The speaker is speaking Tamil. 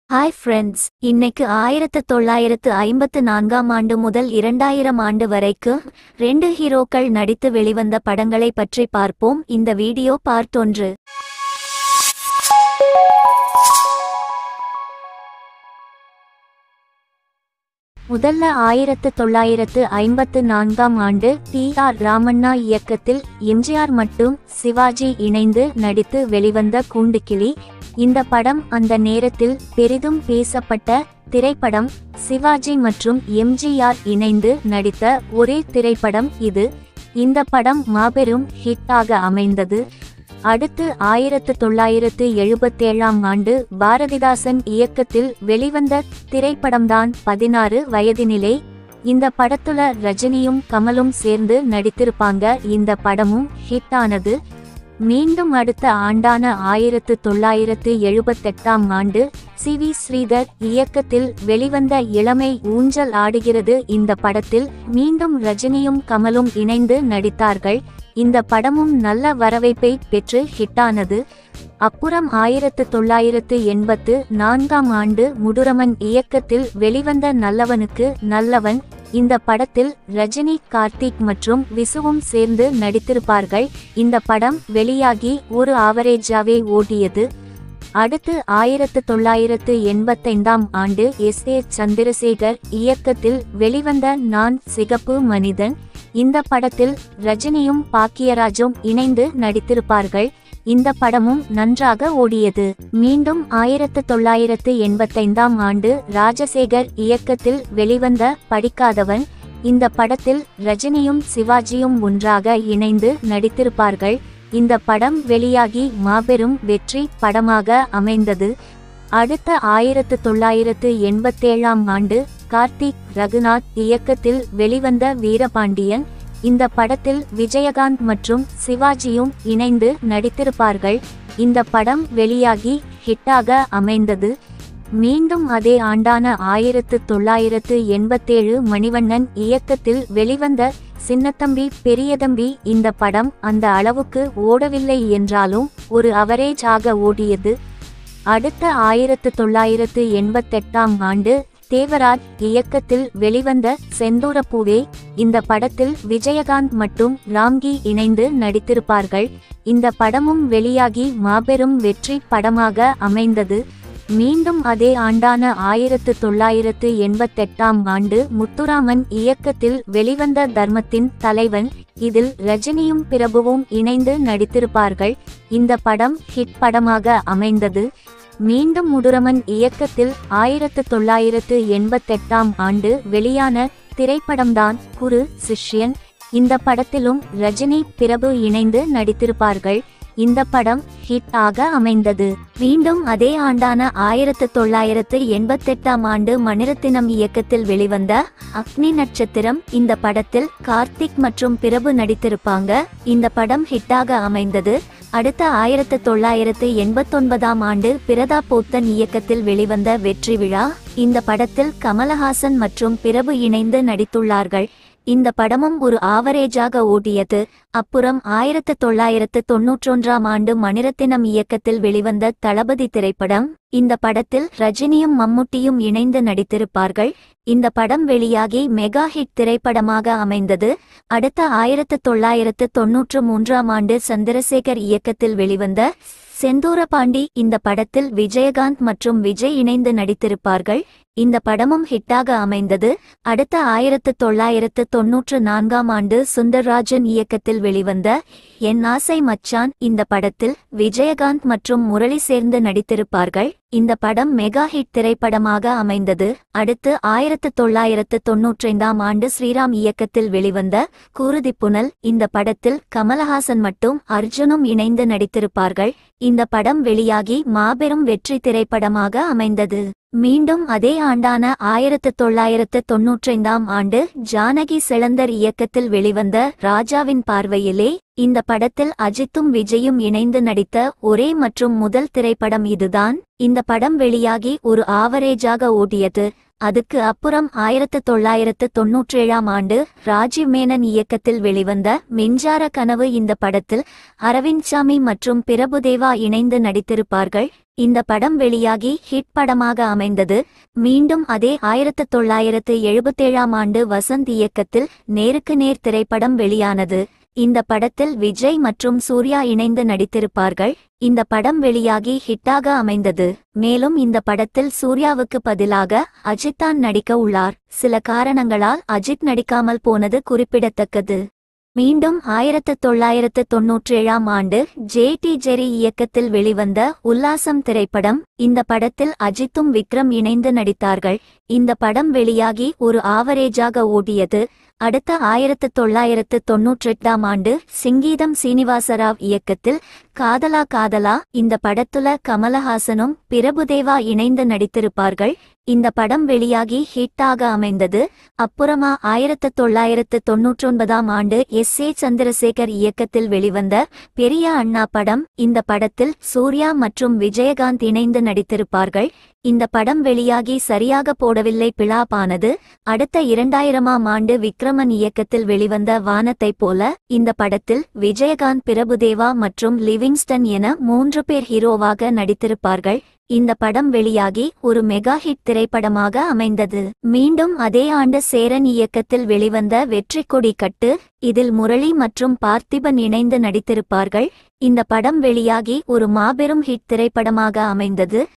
ஹாய் ஃப்ரெண்ட்ஸ் இன்னைக்கு ஆயிரத்து தொள்ளாயிரத்து ஐம்பத்து நான்காம் ஆண்டு முதல் இரண்டாயிரம் ஆண்டு வரைக்கும் ரெண்டு ஹீரோக்கள் நடித்து வெளிவந்த படங்களை பற்றி பார்ப்போம் இந்த வீடியோ பார்ட் ஒன்று முதல்ல ஆயிரத்து தொள்ளாயிரத்து ஐம்பத்து நான்காம் ஆண்டு டி ஆர் ராமண்ணா இயக்கத்தில் எம்ஜிஆர் மற்றும் சிவாஜி இணைந்து நடித்து வெளிவந்த கூண்டுக்கிளி இந்த படம் அந்த நேரத்தில் பெரிதும் பேசப்பட்ட திரைப்படம் சிவாஜி மற்றும் எம்ஜிஆர் இணைந்து நடித்த ஒரே திரைப்படம் இது இந்த படம் மாபெரும் ஹிட்டாக அமைந்தது அடுத்து ஆயிரத்து தொள்ளாயிரத்து எழுபத்தேழாம் ஆண்டு பாரதிதாசன் இயக்கத்தில் வெளிவந்த திரைப்படம்தான் பதினாறு வயதினிலே இந்த படத்துல ரஜினியும் கமலும் சேர்ந்து நடித்திருப்பாங்க இந்த படமும் ஹிட்டானது மீண்டும் அடுத்த ஆண்டான ஆயிரத்து தொள்ளாயிரத்து எழுபத்தெட்டாம் ஆண்டு சி வி ஸ்ரீதர் இயக்கத்தில் வெளிவந்த இளமை ஊஞ்சல் ஆடுகிறது இந்த படத்தில் மீண்டும் ரஜினியும் கமலும் இணைந்து நடித்தார்கள் இந்த படமும் நல்ல வரவேற்பை பெற்று ஹிட்டானது அப்புறம் ஆயிரத்து தொள்ளாயிரத்து எண்பத்து நான்காம் ஆண்டு முடுரமன் இயக்கத்தில் வெளிவந்த நல்லவனுக்கு நல்லவன் இந்த படத்தில் ரஜினி கார்த்திக் மற்றும் விசுவும் சேர்ந்து நடித்திருப்பார்கள் இந்த படம் வெளியாகி ஒரு ஆவரேஜாவே ஓடியது அடுத்து ஆயிரத்து தொள்ளாயிரத்து எண்பத்தைந்தாம் ஆண்டு எஸ் ஏ சந்திரசேகர் இயக்கத்தில் வெளிவந்த நான் சிகப்பு மனிதன் இந்த படத்தில் ரஜினியும் பாக்கியராஜும் இணைந்து நடித்திருப்பார்கள் இந்த படமும் நன்றாக ஓடியது மீண்டும் ஆயிரத்து தொள்ளாயிரத்து எண்பத்தைந்தாம் ஆண்டு ராஜசேகர் இயக்கத்தில் வெளிவந்த படிக்காதவன் இந்த படத்தில் ரஜினியும் சிவாஜியும் ஒன்றாக இணைந்து நடித்திருப்பார்கள் இந்த படம் வெளியாகி மாபெரும் வெற்றி படமாக அமைந்தது அடுத்த ஆயிரத்து தொள்ளாயிரத்து எண்பத்தேழாம் ஆண்டு கார்த்திக் ரகுநாத் இயக்கத்தில் வெளிவந்த வீரபாண்டியன் இந்த படத்தில் விஜயகாந்த் மற்றும் சிவாஜியும் இணைந்து நடித்திருப்பார்கள் இந்த படம் வெளியாகி ஹிட்டாக அமைந்தது மீண்டும் அதே ஆண்டான ஆயிரத்து தொள்ளாயிரத்து எண்பத்தேழு மணிவண்ணன் இயக்கத்தில் வெளிவந்த சின்னத்தம்பி பெரியதம்பி இந்த படம் அந்த அளவுக்கு ஓடவில்லை என்றாலும் ஒரு அவரேஜ் ஆக ஓடியது அடுத்த ஆயிரத்து தொள்ளாயிரத்து எண்பத்தெட்டாம் ஆண்டு தேவராஜ் இயக்கத்தில் வெளிவந்த செந்தூரப்பூவே இந்த படத்தில் விஜயகாந்த் மற்றும் ராம்கி இணைந்து நடித்திருப்பார்கள் இந்த படமும் வெளியாகி மாபெரும் வெற்றி படமாக அமைந்தது மீண்டும் அதே ஆண்டான ஆயிரத்து தொள்ளாயிரத்து எண்பத்தெட்டாம் ஆண்டு முத்துராமன் இயக்கத்தில் வெளிவந்த தர்மத்தின் தலைவன் இதில் ரஜினியும் பிரபுவும் இணைந்து நடித்திருப்பார்கள் இந்த படம் ஹிட் படமாக அமைந்தது மீண்டும் முடுரமன் இயக்கத்தில் ஆயிரத்து தொள்ளாயிரத்து எண்பத்தெட்டாம் ஆண்டு வெளியான திரைப்படம்தான் குரு சிஷ்யன் இந்த படத்திலும் ரஜினி பிரபு இணைந்து நடித்திருப்பார்கள் இந்த படம் ஹிட் ஆக அமைந்தது மீண்டும் அதே ஆண்டான ஆயிரத்து தொள்ளாயிரத்து எண்பத்தெட்டாம் ஆண்டு மணிரத்தினம் இயக்கத்தில் வெளிவந்த அக்னி நட்சத்திரம் இந்த படத்தில் கார்த்திக் மற்றும் பிரபு நடித்திருப்பாங்க இந்த படம் ஹிட்டாக அமைந்தது அடுத்த ஆயிரத்து தொள்ளாயிரத்து எண்பத்தொன்பதாம் ஆண்டு பிரதா போத்தன் இயக்கத்தில் வெளிவந்த வெற்றி விழா இந்த படத்தில் கமலஹாசன் மற்றும் பிரபு இணைந்து நடித்துள்ளார்கள் இந்த படமும் ஒரு ஆவரேஜாக ஓடியது அப்புறம் ஆயிரத்து தொள்ளாயிரத்து தொன்னூற்றொன்றாம் ஆண்டு மணிரத்தினம் இயக்கத்தில் வெளிவந்த தளபதி திரைப்படம் இந்த படத்தில் ரஜினியும் மம்முட்டியும் இணைந்து நடித்திருப்பார்கள் இந்த படம் வெளியாகி மெகா ஹிட் திரைப்படமாக அமைந்தது அடுத்த ஆயிரத்து தொள்ளாயிரத்து தொன்னூற்று மூன்றாம் ஆண்டு சந்திரசேகர் இயக்கத்தில் வெளிவந்த செந்தூரபாண்டி இந்த படத்தில் விஜயகாந்த் மற்றும் விஜய் இணைந்து நடித்திருப்பார்கள் இந்த படமும் ஹிட்டாக அமைந்தது அடுத்த ஆயிரத்து தொள்ளாயிரத்து தொன்னூற்று நான்காம் ஆண்டு சுந்தர்ராஜன் இயக்கத்தில் வெளிவந்த என் ஆசை மச்சான் இந்த படத்தில் விஜயகாந்த் மற்றும் முரளி சேர்ந்து நடித்திருப்பார்கள் இந்த படம் மெகா ஹிட் திரைப்படமாக அமைந்தது அடுத்து ஆயிரத்து தொள்ளாயிரத்து தொன்னூற்றைந்தாம் ஆண்டு ஸ்ரீராம் இயக்கத்தில் வெளிவந்த கூறுதிப்புனல் இந்த படத்தில் கமலஹாசன் மட்டும் அர்ஜுனும் இணைந்து நடித்திருப்பார்கள் இந்த படம் வெளியாகி மாபெரும் வெற்றி திரைப்படமாக அமைந்தது மீண்டும் அதே ஆண்டான ஆயிரத்து தொள்ளாயிரத்து தொன்னூற்றைந்தாம் ஆண்டு ஜானகி செளந்தர் இயக்கத்தில் வெளிவந்த ராஜாவின் பார்வையிலே இந்த படத்தில் அஜித்தும் விஜயும் இணைந்து நடித்த ஒரே மற்றும் முதல் திரைப்படம் இதுதான் இந்த படம் வெளியாகி ஒரு ஆவரேஜாக ஓடியது அதுக்கு அப்புறம் ஆயிரத்து தொள்ளாயிரத்து தொன்னூற்றேழாம் ஆண்டு ராஜீவ் மேனன் இயக்கத்தில் வெளிவந்த மின்சார கனவு இந்த படத்தில் அரவிந்த் சாமி மற்றும் பிரபுதேவா இணைந்து நடித்திருப்பார்கள் இந்த படம் வெளியாகி ஹிட் படமாக அமைந்தது மீண்டும் அதே ஆயிரத்து தொள்ளாயிரத்து எழுபத்தேழாம் ஆண்டு வசந்த் இயக்கத்தில் நேருக்கு நேர் திரைப்படம் வெளியானது இந்த படத்தில் விஜய் மற்றும் சூர்யா இணைந்து நடித்திருப்பார்கள் இந்த படம் வெளியாகி ஹிட்டாக அமைந்தது மேலும் இந்த படத்தில் சூர்யாவுக்கு பதிலாக அஜித் தான் நடிக்க உள்ளார் சில காரணங்களால் அஜித் நடிக்காமல் போனது குறிப்பிடத்தக்கது மீண்டும் ஆயிரத்து தொள்ளாயிரத்து தொன்னூற்றேழாம் ஆண்டு ஜே டி ஜெரி இயக்கத்தில் வெளிவந்த உல்லாசம் திரைப்படம் இந்த படத்தில் அஜித்தும் விக்ரம் இணைந்து நடித்தார்கள் இந்த படம் வெளியாகி ஒரு ஆவரேஜாக ஓடியது அடுத்த ஆயிரத்து தொள்ளாயிரத்து தொன்னூற்றெட்டாம் ஆண்டு சிங்கீதம் சீனிவாசராவ் இயக்கத்தில் காதலா காதலா இந்த படத்துல கமலஹாசனும் பிரபுதேவா இணைந்து நடித்திருப்பார்கள் இந்த படம் வெளியாகி ஹிட்டாக அமைந்தது அப்புறமா ஆயிரத்து தொள்ளாயிரத்து தொன்னூற்றொன்பதாம் ஆண்டு எஸ் ஏ சந்திரசேகர் இயக்கத்தில் வெளிவந்த பெரிய அண்ணா படம் இந்த படத்தில் சூர்யா மற்றும் விஜயகாந்த் இணைந்து நடித்திருப்பார்கள் இந்த படம் வெளியாகி சரியாக போடவில்லை பிளாப்பானது அடுத்த இரண்டாயிரமாம் ஆண்டு விக்ரமன் இயக்கத்தில் வெளிவந்த வானத்தைப் போல இந்த படத்தில் விஜயகாந்த் பிரபுதேவா மற்றும் லிவிங்ஸ்டன் என மூன்று பேர் ஹீரோவாக நடித்திருப்பார்கள் இந்த படம் வெளியாகி ஒரு மெகா ஹிட் திரைப்படமாக அமைந்தது மீண்டும் அதே ஆண்டு சேரன் இயக்கத்தில் வெளிவந்த வெற்றி கொடி கட்டு இதில் முரளி மற்றும் பார்த்திபன் இணைந்து நடித்திருப்பார்கள் இந்த படம் வெளியாகி ஒரு மாபெரும் ஹிட் திரைப்படமாக அமைந்தது